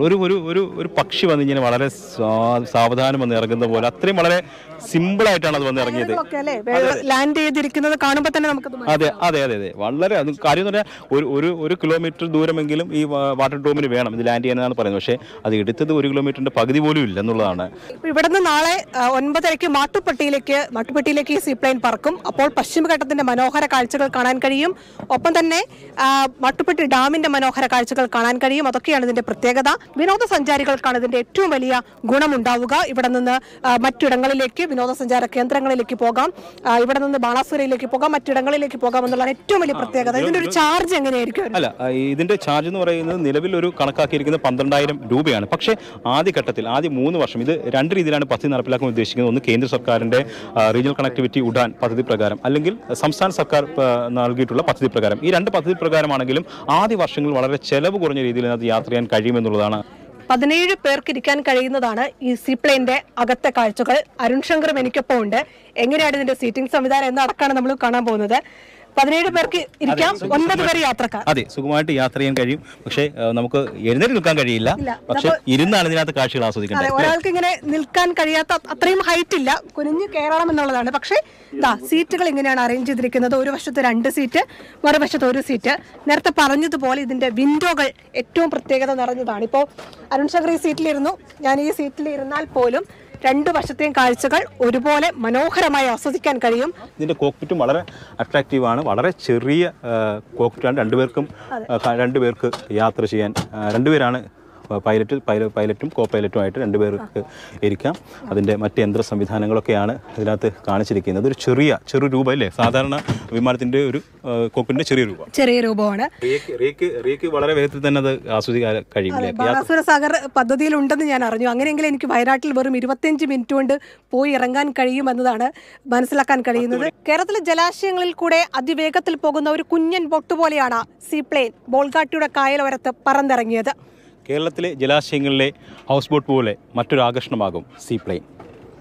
ഒരു ഒരു ഒരു ഒരു പക്ഷി വന്ന് ഇങ്ങനെ വളരെ സാ- സാവധാനം വന്ന് ഇറങ്ങുന്ന പോലെ അത്രയും വളരെ സിമ്പിൾ ആയിട്ടാണ് അത് വന്ന് ഇറങ്ങിയത് ഒക്കെ അല്ലേ ലാൻഡ് ചെയ്തിരിക്കുന്നത് കാണുമ്പോൾ തന്നെ നമുക്കത് അതെ അതെ അതെ അതെ വളരെ അത് കാര്യം എന്ന് പറഞ്ഞാൽ ഒരു ഒരു ഒരു കിലോമീറ്റർ ദൂരമെങ്കിലും ഈ വാ- വാട്ടർ ഡോമിന് വേണം ഇത് ലാൻഡ് ചെയ്യാനാണ് പറയുന്നത് പക്ഷേ അത് എടുത്തത് ഒരു കിലോമീറ്ററിന്റെ പകുതി പോലും ഇല്ല എന്നുള്ളതാണ് ഇവിടുന്ന് നാളെ ആ, ഒൻപതരയ്ക്ക് മാട്ടുപ്പെട്ടിയിലേക്ക് മാട്ടുപ്പെട്ടിയിലേക്ക് ഈ സീപ്ലെയിൻ പറക്കും അപ്പോൾ പശ്ചിമഘട്ടത്തിന്റെ മനോഹര കാഴ്ചകൾ കാണാൻ കഴിയും ഒപ്പം തന്നെ ആ, മാട്ടുപ്പെട്ടി ഡാമിന്റെ മനോഹര കാഴ്ചകൾ കാണാൻ കഴിയും അതൊക്കെയാണ് ഇതിന്റെ പ്രത്യേകത വിനോദസഞ്ചാരികൾക്കാണ് ഇതിന്റെ ഏറ്റവും വലിയ ഗുണമുണ്ടാവുക ഇവിടെ നിന്ന് ആ, മറ്റിടങ്ങളിലേക്ക് വിനോദസഞ്ചാര കേന്ദ്രങ്ങളിലേക്ക് പോകാം ആ, ഇവിടെ നിന്ന് ബാണാസുരയിലേക്ക് പോകാം മറ്റിടങ്ങളിലേക്ക് പോകാം എന്നുള്ളതാണ് ഏറ്റവും വലിയ പ്രത്യേകത ഇതിന്റെ ഒരു ചാർജ് എങ്ങനെയായിരിക്കും അല്ല ആ, ഇതിന്റെ ചാർജ് എന്ന് പറയുന്നത് നിലവിൽ ഒരു കണക്കാക്കിയിരിക്കുന്നത് പന്ത്രണ്ടായിരം രൂപയാണ് പക്ഷേ ആദ്യഘട്ടത്തിൽ ആദ്യ മൂന്ന് വർഷം ഇത് രണ്ട് രീതിയിലാണ് പദ്ധതി നടപ്പിലാക്കാൻ ഉദ്ദേശിക്കുന്നത് ഒന്ന് കേന്ദ്ര സർക്കാരിന്റെ റീജിയണൽ കണക്ടിവിറ്റി ഉഡാൻ പദ്ധതി പ്രകാരം അല്ലെങ്കിൽ സംസ്ഥാന സർക്കാർ ആ, നൽകിയിട്ടുള്ള പദ്ധതി പ്രകാരം ഈ രണ്ട് പദ്ധതി പ്രകാരമാണെങ്കിലും ആദ്യ വർഷങ്ങളിൽ വളരെ ചെലവ് കുറഞ്ഞ രീതിയിൽ അതിനകത്ത് യാത്ര ചെയ്യാൻ കഴിയുമെന്നുള്ളതാണ് പതിനേഴ് പേർക്ക് ഇരിക്കാൻ കഴിയുന്നതാണ് ഈ സീപ്ലെയിന്റെ അകത്തെ കാഴ്ചകൾ അരുൺ ശങ്കറും എനിക്കൊപ്പം ഉണ്ട് എങ്ങനെയാണ് ഇതിന്റെ സീറ്റിംഗ് സംവിധാനം എന്നടക്കാണ് നമ്മൾ കാണാൻ പോകുന്നത് പതിനേഴ് പേർക്ക് ഇരിക്കാം ഒൻപത് പേര് യാത്രക്കാർ അതെ സുഖമായിട്ട് യാത്ര ചെയ്യാൻ കഴിയും പക്ഷേ ആ, നമുക്ക് എഴുന്നേറ്റ് നിൽക്കാൻ കഴിയില്ല പക്ഷേ ഇരുന്നാണ് ഇതിനകത്ത് കാഴ്ചകൾ അതെ ആസ്വദിക്കേണ്ടത് ഒരാൾക്ക് ഇങ്ങനെ നിൽക്കാൻ കഴിയാത്ത അത്രയും ഹൈറ്റ് ഇല്ല കുനിഞ്ഞ് കയറണം എന്നുള്ളതാണ് പക്ഷേ ദാ സീറ്റുകൾ ഇങ്ങനെയാണ് അറേഞ്ച് ചെയ്തിരിക്കുന്നത് ഒരു വശത്ത് രണ്ട് സീറ്റ് മറുവശത്ത് ഒരു സീറ്റ് നേരത്തെ പറഞ്ഞതുപോലെ ഇതിന്റെ വിൻഡോകൾ ഏറ്റവും പ്രത്യേകത നിറഞ്ഞതാണ് ഇപ്പോൾ അരുൺ ശങ്കർ ഈ സീറ്റിലിരുന്നു ഞാൻ ഈ സീറ്റിൽ ഇരുന്നാൽ പോലും രണ്ട് വശത്തെയും കാഴ്ചകൾ ഒരുപോലെ മനോഹരമായി ആസ്വദിക്കാൻ കഴിയും ഇതിന്റെ കോക്പിറ്റും വളരെ അട്രാക്റ്റീവ് ആണ് വളരെ ചെറിയ കോക്പിറ്റാണ് രണ്ടുപേർക്കും ആ, ക- രണ്ടുപേർക്ക് യാത്ര ചെയ്യാൻ ആ, രണ്ടുപേരാണ് പൈലറ്റ് പൈല- പൈലറ്റും കോ പൈലറ്റും ആയിട്ട് രണ്ടുപേർക്ക് ഇരിക്കാം അതിൻ്റെ മറ്റ് യന്ത്ര സംവിധാനങ്ങളൊക്കെയാണ് ഇതിനകത്ത് കാണിച്ചിരിക്കുന്നത് ഒരു ചെറിയ ചെറു രൂപ അല്ലേ സാധാരണ വിമാനത്തിൻ്റെ ഒരു കോക്കിൻ്റെ ചെറിയ രൂപ ചെറിയ രൂപമാണ് റേക്ക് റേക്ക് റേക്ക് വളരെ വേഗത്തിൽ തന്നെ അത് ആസ്വദിക്കാൻ കഴിയും അല്ലേ ബാണാസുര സാഗർ പദ്ധതിയിൽ ഉണ്ടെന്ന് ഞാൻ അറിഞ്ഞു അങ്ങനെയെങ്കിൽ എനിക്ക് വയനാട്ടിൽ വെറും ഇരുപത്തിയഞ്ച് മിനിറ്റ് കൊണ്ട് പോയി ഇറങ്ങാൻ കഴിയുമെന്നതാണ് മനസ്സിലാക്കാൻ കഴിയുന്നത് കേരളത്തിലെ ജലാശയങ്ങളിൽ കൂടെ അതിവേഗത്തിൽ പോകുന്ന ഒരു കുഞ്ഞൻ ബോട്ട് പോലെയാണ് സീപ്ലെയിൻ ബോൾഗാട്ടിയുടെ കായലോരത്ത് പറന്നിറങ്ങിയത് കേരളത്തിലെ ജലാശയങ്ങളിലെ ഹൗസ് ബോട്ട് പോലെ മറ്റൊരു ആകർഷണമാകും സീ പ്ലെയിൻ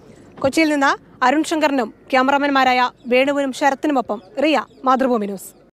കൊച്ചിയിൽ നിന്ന് അരുൺ ശങ്കറിനും ക്യാമറമാൻമാരായ വേണുവിനും ശരത്തിനുമൊപ്പം റിയ മാതൃഭൂമി ന്യൂസ്